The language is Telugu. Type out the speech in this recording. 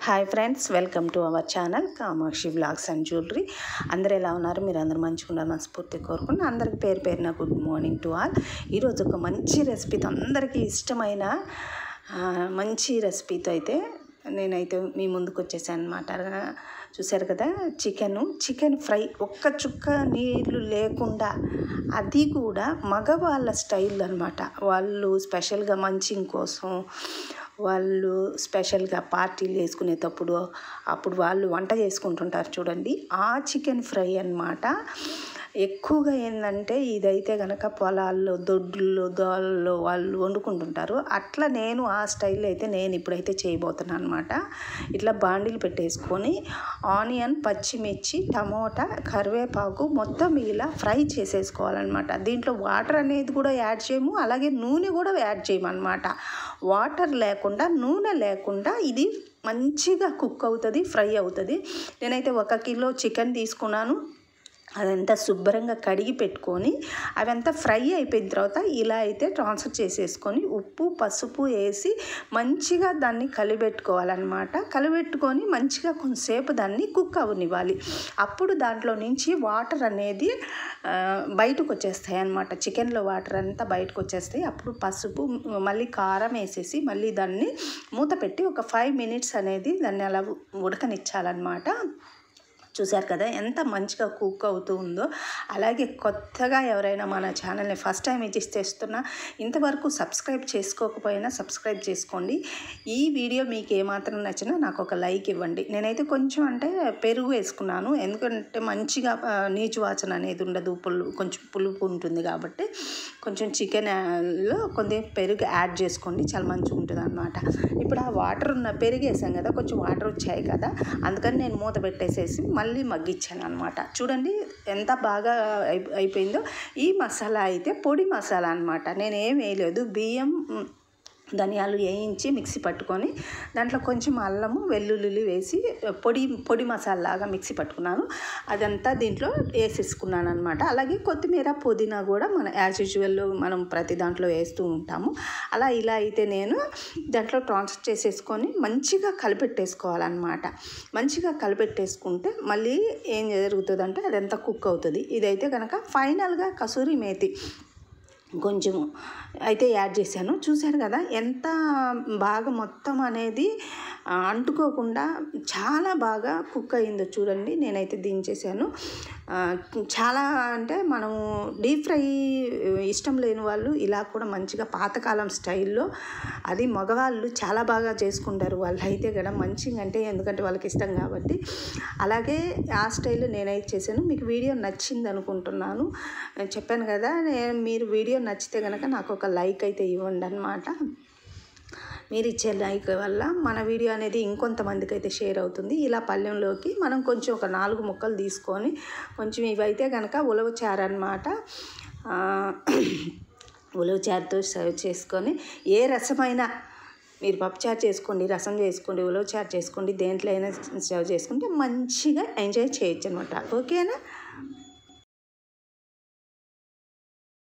hi friends welcome to our channel Kamakshi blogs and jewellery అందరూ ఎలా ఉన్నారు మీరు అందరూ మంచిగా ఉండాలి మనస్ఫూర్తి కోరుకుని అందరికి పేరు పేరున గుడ్ మార్నింగ్ టు ఆల్ ఈరోజు ఒక మంచి రెసిపీతో అందరికీ ఇష్టమైన ఆ, మంచి రెసిపీతో అయితే నేనైతే మీ ముందుకు వచ్చేసాను అనమాట చూశారు కదా చికెను చికెన్ ఫ్రై ఒక్క చుక్క నీళ్ళు లేకుండా అది కూడా మగవాళ్ళ స్టైల్ అనమాట వాళ్ళు స్పెషల్గా మంచింగ్ కోసం వాళ్ళు స్పెషల్గా పార్టీలు వేసుకునేటప్పుడు అప్పుడు వాళ్ళు వంట చేసుకుంటుంటారు చూడండి ఆ చికెన్ ఫ్రై అన్నమాట ఎక్కువగా ఏంటంటే ఇదైతే కనుక పొలాల్లో దొడ్లు దోళ్ళు వాళ్ళు వండుకుంటుంటారు అట్లా నేను ఆ స్టైల్లో అయితే నేను ఇప్పుడైతే చేయబోతున్నాను అనమాట ఇట్లా బాండీలు పెట్టేసుకొని ఆనియన్ పచ్చిమిర్చి టమోటా కరివేపాకు మొత్తం ఇలా ఫ్రై చేసేసుకోవాలన్నమాట దీంట్లో వాటర్ అనేది కూడా యాడ్ చేయము అలాగే నూనె కూడా యాడ్ చేయమన్నమాట వాటర్ లేకుండా నూనె లేకుండా ఇది మంచిగా కుక్ అవుతుంది ఫ్రై అవుతుంది నేనైతే ఒక కిలో చికెన్ తీసుకున్నాను అదంతా శుభ్రంగా కడిగి పెట్టుకొని అవంతా ఫ్రై అయిపోయిన తర్వాత ఇలా అయితే ట్రాన్స్ఫర్ చేసేసుకొని ఉప్పు పసుపు వేసి మంచిగా దాన్ని కలిపెట్టుకోవాలన్నమాట కలిపెట్టుకొని మంచిగా కొంతసేపు దాన్ని కుక్ అవనివ్వాలి అప్పుడు దాంట్లో నుంచి వాటర్ అనేది ఆ, బయటకు వచ్చేస్తాయి అన్నమాట చికెన్లో వాటర్ అంతా బయటకు వచ్చేస్తాయి అప్పుడు పసుపు మళ్ళీ కారం వేసేసి మళ్ళీ దాన్ని మూత పెట్టి ఒక ఫైవ్ మినిట్స్ అనేది దాన్ని అలా ఉడకనిచ్చాలన్నమాట చూశారు కదా ఎంత మంచిగా కుక్ అవుతూ ఉందో అలాగే కొత్తగా ఎవరైనా మన ఛానల్ని ఫస్ట్ టైం ఇది చేస్తున్నా ఇంతవరకు సబ్స్క్రైబ్ చేసుకోకపోయినా సబ్స్క్రైబ్ చేసుకోండి ఈ వీడియో మీకు ఏమాత్రం నచ్చినా నాకు ఒక లైక్ ఇవ్వండి నేనైతే కొంచెం అంటే పెరుగు వేసుకున్నాను ఎందుకంటే మంచిగా ఆ, నీచు వాసన అనేది ఉండదు పులు కొంచెం పులుపు ఉంటుంది కాబట్టి కొంచెం చికెన్లో కొంచెం పెరుగు యాడ్ చేసుకోండి చాలా మంచిగా ఉంటుంది అనమాట ఇప్పుడు ఆ వాటర్ ఉన్న పెరుగు వేసాం కదా కొంచెం వాటర్ వచ్చాయి కదా అందుకని నేను మూత పెట్టేసేసి మళ్ళీ మగ్గించాను అనమాట చూడండి ఎంత బాగా అయి అయిపోయిందో ఈ మసాలా అయితే పొడి మసాలా అనమాట నేను ఏం వేయలేదు బియ్యం మ్, ధనియాలు వేయించి మిక్సీ పట్టుకొని దాంట్లో కొంచెం అల్లము వెల్లుల్లి వేసి పొడి పొడి మసాలా లాగా మిక్సీ పట్టుకున్నాను అదంతా దీంట్లో వేసేసుకున్నాను అనమాట అలాగే కొత్తిమీర పుదీనా కూడా మన యాజ్ యూజువల్ మనం ప్రతి దాంట్లో వేస్తూ ఉంటాము అలా ఇలా అయితే నేను దాంట్లో ట్రాన్స్ఫర్ చేసేసుకొని మంచిగా కలిపెట్టేసుకోవాలన్నమాట మంచిగా కలిపెట్టేసుకుంటే మళ్ళీ ఏం జరుగుతుందంటే అదంతా కుక్ అవుతుంది ఇదైతే కనుక ఫైనల్గా కసూరి మేతి కొంచెము అయితే యాడ్ చేశాను చూశారు కదా ఎంత బాగా మొత్తం అనేది ఆ, అంటుకోకుండా చాలా బాగా కుక్ అయిందో చూడండి నేనైతే దించేసాను ఆ, చాలా అంటే మనము డీప్ ఫ్రై ఇష్టం లేని వాళ్ళు ఇలా కూడా మంచిగా పాతకాలం స్టైల్లో అది మగవాళ్ళు చాలా బాగా చేసుకుంటారు వాళ్ళు అయితే కూడా మంచిగా అంటే ఎందుకంటే వాళ్ళకి ఇష్టం కాబట్టి అలాగే ఆ స్టైల్లో నేనైతే చేశాను మీకు వీడియో నచ్చింది అనుకుంటున్నాను నేను చెప్పాను కదా నేను మీరు వీడియో నచ్చితే కనుక నాకు ఒక లైక్ అయితే ఇవ్వండి అనమాట మీరు ఇచ్చే లైక్ వల్ల మన వీడియో అనేది ఇంకొంతమందికి అయితే షేర్ అవుతుంది ఇలా పళ్ళెంలోకి మనం కొంచెం ఒక నాలుగు ముక్కలు తీసుకొని కొంచెం ఇవైతే కనుక ఉలవచారు అనమాట ఉలవచారుతో సర్వ్ చేసుకొని ఏ రసమైనా మీరు పప్పుచారు చేసుకోండి రసం చేసుకోండి ఉలవచారు చేసుకోండి దేంట్లో అయినా సర్వ్ చేసుకుంటే మంచిగా ఎంజాయ్ చేయొచ్చు అనమాట ఓకేనా